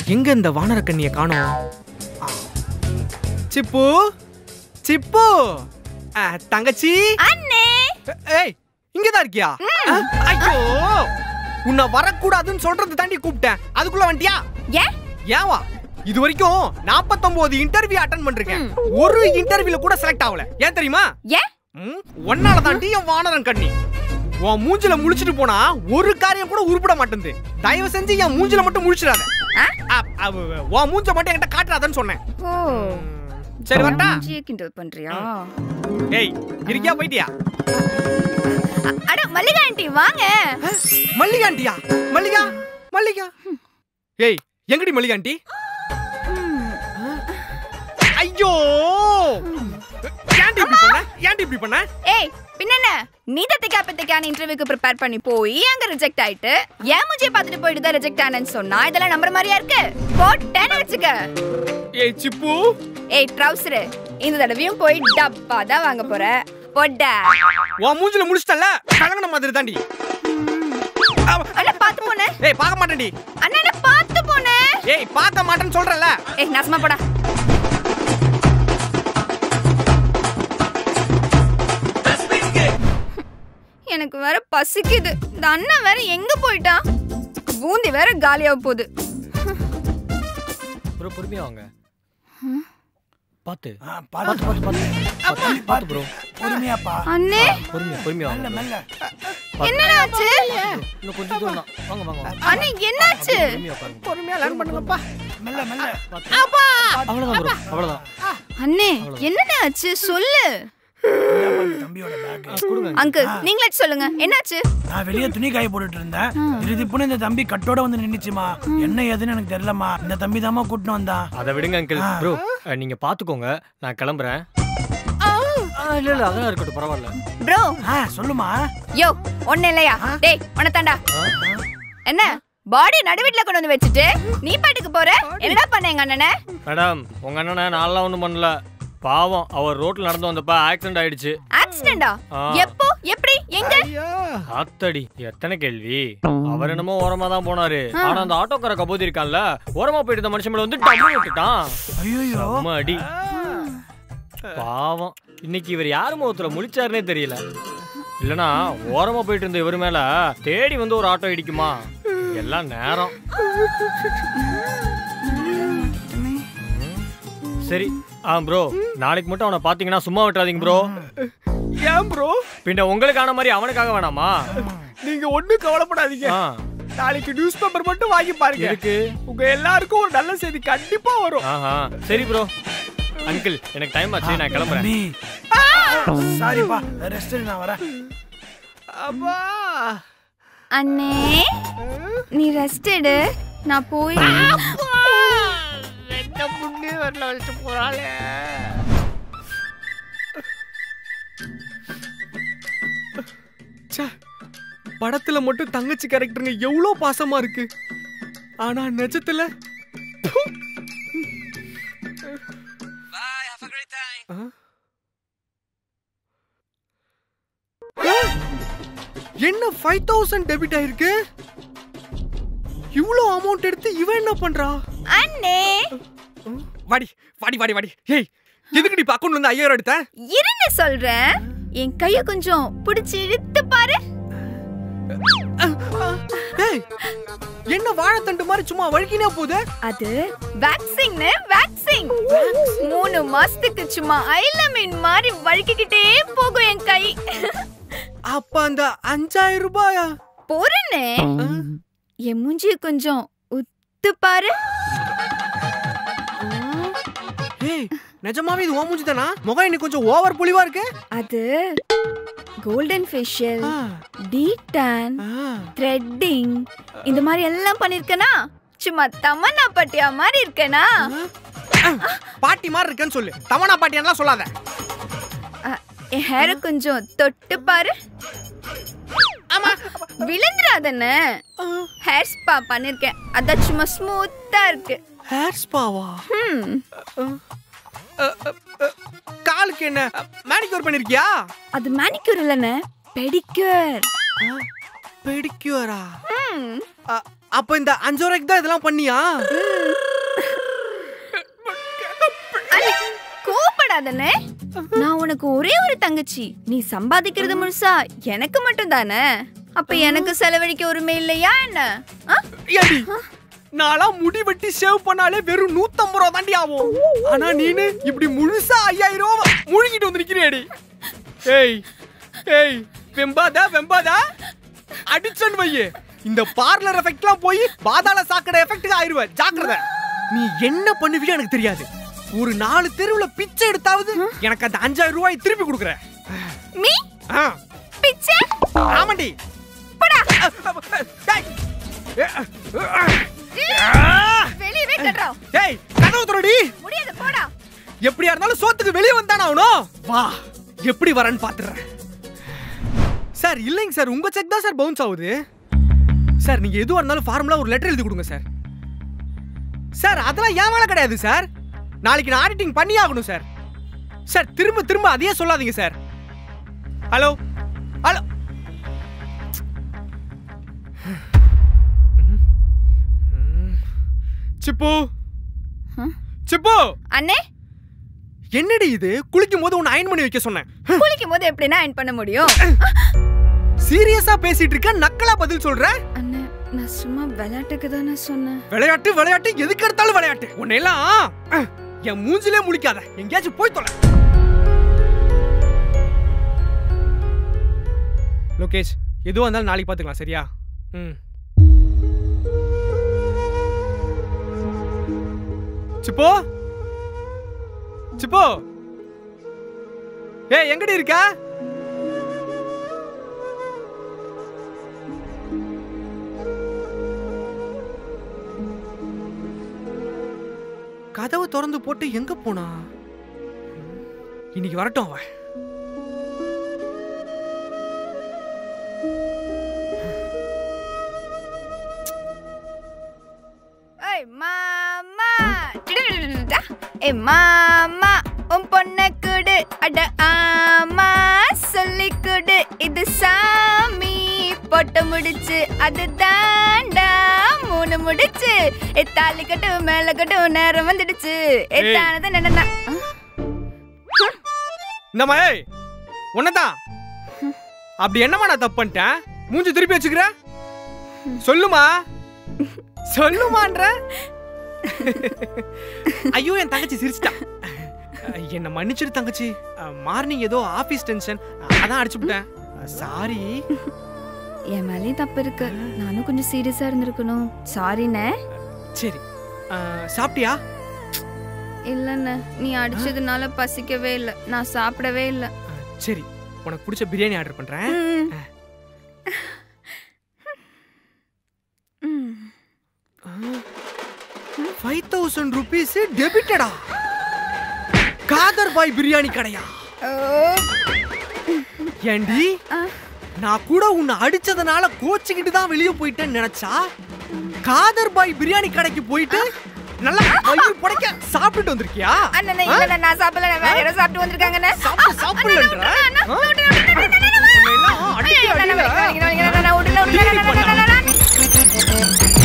எங்க இந்த வானர கண்ணிய காணோம் ஆ. சிப்பு சிப்பு ஆ, தங்கச்சி அண்ணே ஏய் இங்கதான் இருக்கியா ஆ, ஐயோ உன்னை வரக்கூடாதுன்னு சொல்றது தாண்டி கூப்பிட்டேன் அதுக்குள்ள வந்துட்டியா ஏன் ஏவா இது வரைக்கும் 49 இன்டர்வியூ அட்டன் பண்ணிருக்கேன் ஒரு இன்டர்வியூல கூட செலக்ட் ஆகல ஏன் தெரியுமா ஏன் ம், உன்னால தாண்டி என் வானரன் கண்ணி உன் மூஞ்சில முழிச்சிட்டு போனா ஒரு காரியம் கூட உருப்பிட மாட்டேங்குது தயவு செஞ்சு என் மூஞ்சில மட்டும் முழிச்சிடாத ஆ? அ- அவ- உன் மூஞ்ச மட்டும் என்கிட்ட காட்டுறாதன்னு சொன்னேன் ஓ சரி வரட்டா மூஞ்சியை கிண்டல் பண்றியா ஏய் இருக்கியா போயிட்டியா அ- அட மல்லிகா ஆண்டி வாங்க மல்லிகாண்டியா மல்லிகா மல்லிகா ஏய் எங்கடி மல்லிகாண்டி ஐயோ ஏன்டி இப்படி பண்ண ஏன்டி இப்படி பண்ண ஏய் பின்னென்ன நீ தத்திக்கா பத்திக்கான இன்டர்வியூக்கு ப்ரிப்பேர் பண்ணி போய் அங்க ரிஜெக்ட் ஆயிட்டு ஏன் மூஞ்சியை பார்த்துட்டு போயிட்டு தான் ரிஜெக்ட் ஆனேன்னு சொன்னா இதெல்லாம் நம்புற மாதிரியா இருக்கு போட்டேன்னு வச்சுக்க ஏய் சிப்பு ஏய் ட்ரவுசரு இந்த தடவையும் போய் டப்பா தான் வாங்க போற பொட்டா உன் மூஞ்சில முழிச்சிட்டல கலங்கன மாதிரி தாண்டி அவ- அண்ணா பார்த்து போனே ஏய் பார்க்க மாட்டேன்டி அண்ணா பார்த்து போனே ஏய் பார்க்க மாட்டேன்னு சொல்றல ஏய் நாசமா போடா எனக்கு வேற பசிக்குது இந்த அண்ணன் வேற எங்க போயிட்டான் பூந்தி வேற காலியாக போகுது ப்ரோ பொறுமையா வாங்க பார்த்து ஆ, பார்த்து பார்த்து பார்த்து பார்த்து ப்ரோ பொறுமையாப்பா அண்ணே பொறுமையா பொறுமையா மெல்ல வாங்க மெல்ல என்னடா ஆச்சு இன்னும் கொஞ்சம் தூரம் தான் வாங்க வாங்க வாங்க அண்ணே என்னாச்சு பொறுமையா பாருங்க பொறுமையா லேர்ன் பண்ணுங்கப்பா மெல்ல மெல்ல அவ்வளவுதான் ப்ரோ அவ்வளவுதான் அண்ணே என்னண்ணே ஆச்சு சொல்லு இந்தாப்பா இந்த தம்பியோட பேக் கொடுங்க அங்கிள் நீங்களே சொல்லுங்க என்னாச்சு நான் வெளியே துணி காய போட்டுட்டு இருந்தேன் திருதிப்புன்னு இந்த தம்பி கட்டோட வந்து நின்னுச்சுமா என்ன ஏதுன்னு எனக்கு தெரியலம்மா இந்த தம்பி தாம்மா கூட்டின்னு வந்தான் அதை விடுங்க அங்கிள் ப்ரோ நீங்க பாத்துக்கோங்க நான் கிளம்புறேன் ஆ, இல்ல இல்ல அதெல்லாம் இருக்கட்டும் பரவாயில்ல ப்ரோ ஆ சொல்லுமா யோ ஒண்ணு இல்லையா டேய் உனத்தாண்டா என்ன பாடி நடுவீட்ல கொண்டு வந்து வச்சுட்டு நீ பாட்டுக்கு போற என்னடா பண்ண எங்க அண்ணனை மேடம் உங்க அண்ணனை நான்லாம் ஒண்ணும் பண்ணல பாவம் அவர் ரோட்ல நடந்து வந்தப்ப ஆக்சிடென்ட் ஆயிடுச்சு ஆக்சிடென்டா ஆ. எப்போ எப்படி எங்க ஆத்தடி எத்தனை கேள்வி அவர் என்னமோ ஓரமா தான் போனாரு ஆனா அந்த ஆட்டோக்கார கபோதி இருக்கான்ல ஓரமா போயிட்டு இந்த மனுஷன் மேல வந்து டம்மு விட்டுட்டான் ஐயோ செம்ம அடி பாவம் இன்னைக்கு இவர் யார் முகத்துல முழிச்சாருனே தெரியல இல்லனா ஓரமா போயிட்டு இருந்த இவர் மேல தேடி வந்து ஒரு ஆட்டோ இடிக்குமா எல்லாம் நேரம் சரி ஆ ப்ரோ நாளைக்கு மட்டும் அவனை பாத்தீங்கன்னா சும்மா விட்டுறாதீங்க ப்ரோ ஏன் ப்ரோ பின்ன உங்களுக்கான மாதிரி அவனுக்காக வேணாமா நீங்க ஒண்ணும் கவலைப்படாதீங்க ஆ நாளைக்கு நியூஸ் பேப்பர் மட்டும் வாங்கி பாருங்க எதுக்கு உங்க எல்லாருக்கும் ஒரு நல்ல செய்தி கண்டிப்பா வரும் ஆஹா சரி ப்ரோ அங்கிள் எனக்கு டைம் ஆச்சு நான் கிளம்புறேன் தம்பி சாரிப்பா ரெஸ்ட் நான் வரேன் அப்பா அண்ணே நீ ரெஸ்ட் எடு நான் போய் என்ன புண்ணு வரல வச்சுட்டு போறாளே ச்சே, படத்துல மட்டும் தங்கச்சி கேரக்டருங்க எவ்வளோ பாசமா இருக்கு ஆனா நிஜத்துல ப்பு. ஆ? ஆ? என்ன ஃபைவ் தௌசண்ட் டெபிட் ஆயிருக்கு இவ்வளோ அமௌண்ட் எடுத்து இவன் என்ன பண்றா அண்ணே வாடி வாடி வாடி வாடி ஏய் எதுக்கு நீ அக்கௌண்ட்ல இருந்து ஐயாயிரம் எடுத்த இருங்க சொல்றேன் என் கைய கொஞ்சம் பிடிச்சு இழுத்து பாரு ஏய் என்ன வாழைத்தண்டு மாதிரி சும்மா வழுக்கினே போகுது அது வேக்சிங்னு வேக்சிங் மூணு மாசத்துக்கு சும்மா ஐல மீன் மாதிரி வழுக்கிக்கிட்டே போகும் என் கை அப்ப அந்த அஞ்சாயிரம் ரூபாயா பொறுனே என் மூஞ்சிய கொஞ்சம் உத்து பாரு ஏய் நிஜமாவே இது ஓ மூஞ்சி தானா முகம் இன்னைக்கு கொஞ்சம் ஓவர் புலிவா இருக்கு அது கோல்டன் ஃபேஷியல் ஆ, டீடான் ஆ. த்ரெட்டிங் இந்த மாதிரி எல்லாம் பண்ணிருக்கனா சும்மா தமன்னா பட்டியா மாதிரி இருக்கனா பாட்டி மாதிரி இருக்கேன்னு சொல்லு தமனா பாட்டியெல்லாம் சொல்லாத அ, என் ஹேர கொஞ்சம் தொட்டு பாரு ஆமா விழுந்துராதன்னு ஹேர் ஸ்பா பண்ணிருக்கேன் அதான் சும்மா ஸ்மூத்தா இருக்கு ஹேர் ஸ்பாவா ஹம் காலுக்கு என்ன மேனிக்யூர் பண்ணிருக்கியா அது மேனிக்யூர் இல்லைண்ணே பெடிக்யூர் பெடிக்யூரா ம். அப்ப இந்த அஞ்சு ரூபாய்க்கு தான் இதெல்லாம் பண்ணியா அண்ணே, கோவப்படாதண்ணே நான் உனக்கு ஒரே ஒரு தங்கச்சி நீ சம்பாதிக்கிறது முழுசா எனக்கு மட்டும் தானே அப்ப எனக்கு செலவழிக்க உரிமை இல்லையா என்ன ஆ? ஏடி நான்லாம் முடி வெட்டி சேவ் பண்ணாலே வெறும் நூத்தம்பது ரூபா தாண்டி ஆகும் ஆனா நீனு இப்படி முழுசா ஐயாயிரம் ரூபா முழுகிட்டு வந்து நிக்கிறியாடி ஏய் ஏய் வெம்பாதா வெம்பாதா அடிச்சன் வையே இந்த பார்லர் எஃபெக்ட்லாம் போய் பாதாள சாக்கடை எஃபெக்ட்டுக்கு ஆயிருவ ஜாக்கிரதை நீ என்ன பண்ணுவியோ எனக்கு தெரியாது ஒரு நாலு தெருவுல பிச்சை எடுத்தாவது எனக்கு அந்த அஞ்சாயிரம் ரூபாய் திருப்பி கொடுக்குற மீ ஆ, பிச்சை ஆமாண்டி போடா டேய். வெளியவே கட்டுறோம் டேய் கதவு திறடி முடியாது போடா எப்படியா இருந்தாலும் சோத்துக்கு வெளியே வந்தானே ஆகணும் வா எப்படி வரேன்னு பாத்துறேன் சார் இல்லைங்க சார் உங்க செக் தான் சார் பவுன்ஸ் ஆகுது சார் நீங்க எதுவா இருந்தாலும் ஃபார்முலா ஒரு லெட்டர் எழுதி கொடுங்க சார் சார் அதெல்லாம் ஏன் வேலை கிடையாது சார் நாளைக்கு நான் ஆடிட்டிங் பண்ணி ஆகணும் சார் சார் திரும்ப திரும்ப அதையே சொல்லாதீங்க சார் ஹலோ ஹலோ சிப்பு ஹம்? சிப்பு அண்ணே என்னடி இது குளிக்கும் போது உன்னை அயன் பண்ணி வைக்க சொன்னேன் குளிக்கும் போது எப்படின்னா அயன் பண்ண முடியும் சீரியஸா பேசிட்டு இருக்க நக்கலா பதில் சொல்ற அண்ணே நான் சும்மா விளையாட்டுக்கு தானே சொன்னேன் விளையாட்டு விளையாட்டு எதுக்கு எடுத்தாலும் விளையாட்டு உன்னை எல்லாம் அஹ், என் மூஞ்சிலே முழிக்காத எங்கேயாச்சும் போய் தொலை லோகேஷ் எதுவா இருந்தாலும் நாளைக்கு பாத்துக்கலாம் சரியா ம் சிப்போ சிப்போ ஏய் எங்கடி இருக்க கதவு திறந்து போட்டு எங்க போனா இன்னைக்கு வரட்டும் அவன் ஏய் மாமா டிடிடிடிடிடா. ஏய் மாமா உன் பொண்ண குடு அட ஆமா சொல்லி குடு இது சாமி போட்டு முடிச்சு அது தாண்டா மூணு முடிச்சு ஏ தாலி கட்டு மேல கட்டு நேரம் வந்துடுச்சு ஏ ஏய். தானது என்னன்னா இந்தம்மா ஏய் உன்னதான் அப்படி என்னம்மா நான் தப்பு பண்ணிட்டேன் மூஞ்சி திருப்பி வச்சுக்கிற சொல்லுமா சொல்லுமான்ற ஐயோ என் தங்கச்சி சிரிச்சிட்டா என்ன மன்னிச்சிரு தங்கச்சி மார்னிங் ஏதோ ஆபீஸ் டென்ஷன் அதான் அடிச்சுட்டேன் சாரி என் மேலேயும் தப்பு இருக்கு நானும் கொஞ்சம் சீரியஸா இருந்திருக்கணும் சாரிண்ணே சரி அஹ், சாப்பிட்டியா இல்லண்ணே நீ அடிச்சதுனால பசிக்கவே இல்லை நான் சாப்பிடவே இல்லை அஹ், சரி உனக்கு பிடிச்ச பிரியாணி ஆர்டர் பண்றேன் ம். ம். ஃபைவ் தௌசண்ட் ருபீஸ் டெபிட்டடா காதர் பாய் பிரியாணி கடையா ஓ, ஏண்டி ஆ. நான் கூட உன்னை அடிச்சதுனால கோச்சிக்கிட்டு தான் வெளியே போயிட்டேன்னு நினைச்சா காதர் பாய் பிரியாணி கடைக்கு போயிட்டு நல்லா வயிறு புடைக்க சாப்பிட்டுட்டு வந்திருக்கியா அண்ணனே, இல்லண்ணே, நான் சாப்பிடல நான் வேற யாரோ சாப்பிட்டு வந்திருக்காங்கண்ணே. சாப்பிட்டு சாப்பிடலன்ற அண்ணா, ஆ? விட்டு, விட்டு, விட்டு, விட்டு, விட்டு, விட்டு. உன்னை எல்லாம் அடிக்க ஐயோ, நான் அடியில வலிக்கிறேன், வலிக்கிறேன், வலிக்கிறேன், நான் விடல, விடல, டீலி விடல, விடல, விடல, விடல.